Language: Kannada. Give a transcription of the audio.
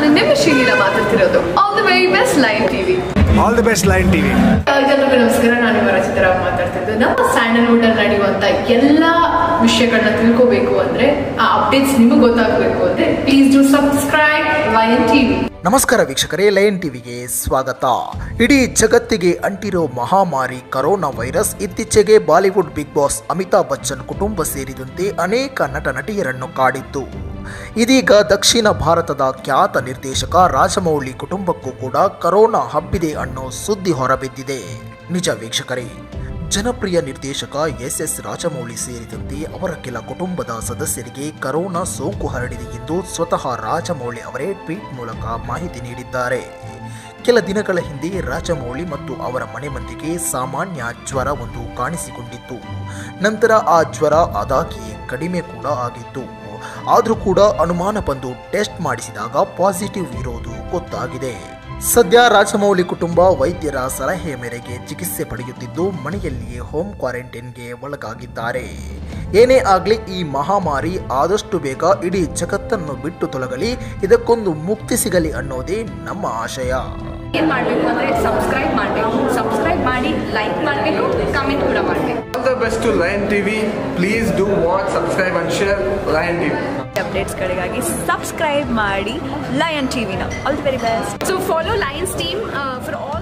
ನಾನು ನಿಮ್ಮ ಶ್ರೀಲೀಲಾ ಮಾತಾಡ್ತಿರೋದು all the very best Lion TV all the best Lion TV ಎಲ್ಲರಿಗೂ ನಮಸ್ಕಾರ ನಾನು ಇವರ ಚಿತ್ರಾವ್ ಮಾತಾಡ್ತಿದ್ದು ನಮ್ಮ ಸ್ಯಾಂಡಲ್ವುಡ್ ಅಲ್ಲಿ ನಡೆಯುವಂತ ಎಲ್ಲ ವಿಷಯಗಳನ್ನ ತಿಳ್ಕೋಬೇಕು ಅಂದ್ರೆ ಆ ಅಪ್ಡೇಟ್ಸ್ ನಿಮಗೆ ಗೊತ್ತಾಗಬೇಕು ಅಂದ್ರೆ please do subscribe Lion TV ನಮಸ್ಕಾರ ವೀಕ್ಷಕರೇ ಲಯನ್ ಟಿವಿಗೆ ಸ್ವಾಗತ ಇಡೀ ಜಗತ್ತಿಗೆ ಅಂಟಿರೋ ಮಹಾಮಾರಿ ಕರೋನಾ ವೈರಸ್ ಇತ್ತೀಚೆಗೆ Bollywood Big Boss Amitabh Bachchan ಕುಟುಂಬ ಸೇರಿದಂತೆ ಅನೇಕ ನಟ ನಟಿಯರನ್ನು ಕಾಡಿತ್ತು ಇದೀಗ ದಕ್ಷಿಣ ಭಾರತದ ಖ್ಯಾತ ನಿರ್ದೇಶಕ ರಾಜಮೌಳಿ ಕುಟುಂಬಕ್ಕೂ ಕೂಡ ಕರೋನಾ ಹಬ್ಬಿದೆ ಅನ್ನೋ ಸುದ್ದಿ ಹೊರಬಿದ್ದಿದೆ ನಿಜ ವೀಕ್ಷಕರೇ ಜನಪ್ರಿಯ ನಿರ್ದೇಶಕ ಎಸ್ ಎಸ್ ರಾಜಮೌಳಿ ಸೇರಿದಂತೆ ಅವರ ಕೆಲ ಕುಟುಂಬದ ಸದಸ್ಯರಿಗೆ ಕರೋನಾ ಸೋಂಕು ಹರಡಿದೆ ಎಂದು ಸ್ವತಃ ರಾಜಮೌಳಿ ಅವರೇ ಟ್ವೀಟ್ ಮೂಲಕ ಮಾಹಿತಿ ನೀಡಿದ್ದಾರೆ ಕೆಲ ದಿನಗಳ ಹಿಂದೆ ರಾಜಮೌಳಿ ಮತ್ತು ಅವರ ಮನೆ ಮಂದಿಗೆ ಸಾಮಾನ್ಯ ಜ್ವರ ಒಂದು ಕಾಣಿಸಿಕೊಂಡಿತ್ತು ನಂತರ ಆ ಜ್ವರ ಅದಾಗಿಯೇ ಕಡಿಮೆ ಕೂಡ ಆಗಿತ್ತು ಆದರೂ ಕೂಡ ಅನುಮಾನ ಬಂದು ಟೆಸ್ಟ್ ಮಾಡಿಸಿದಾಗ ಪಾಸಿಟಿವ್ ಇರೋದು ಗೊತ್ತಾಗಿದೆ ಸದ್ಯ ರಾಜಮೌಳಿ ಕುಟುಂಬ ವೈದ್ಯರ ಸಲಹೆಯ ಮೇರೆಗೆ ಚಿಕಿತ್ಸೆ ಪಡೆಯುತ್ತಿದ್ದು ಮನೆಯಲ್ಲಿಯೇ ಹೋಮ್ ಕ್ವಾರಂಟೈನ್ಗೆ ಒಳಗಾಗಿದ್ದಾರೆ ಏನೇ ಆಗಲಿ ಈ ಮಹಾಮಾರಿ ಆದಷ್ಟು ಬೇಗ ಇಡೀ ಜಗತ್ತನ್ನು ಬಿಟ್ಟು ತೊಲಗಲಿ ಇದಕ್ಕೊಂದು ಮುಕ್ತಿ ಸಿಗಲಿ ಅನ್ನೋದೇ ನಮ್ಮ ಆಶಯ ಏನು ಮಾಡಬೇಕು ಅಂದರೆ ಸಬ್ಸ್ಕ್ರೈಬ್ ಮಾಡಬೇಕು ಸಬ್ಸ್ಕ್ರೈಬ್ ಮಾಡಿ ಲೈಕ್ ಮಾಡಬೇಕು ಕಮೆಂಟ್ ಕೂಡ ಮಾಡಬೇಕು all the best to Lion TV please do watch subscribe and share Lion TV ಅಪ್ಡೇಟ್ಸ್ಗಳಿಗಾಗಿ ಸಬ್ಸ್ಕ್ರೈಬ್ ಮಾಡಿ ಲಯನ್ ಟಿವಿನ all the very best so follow Lions team for all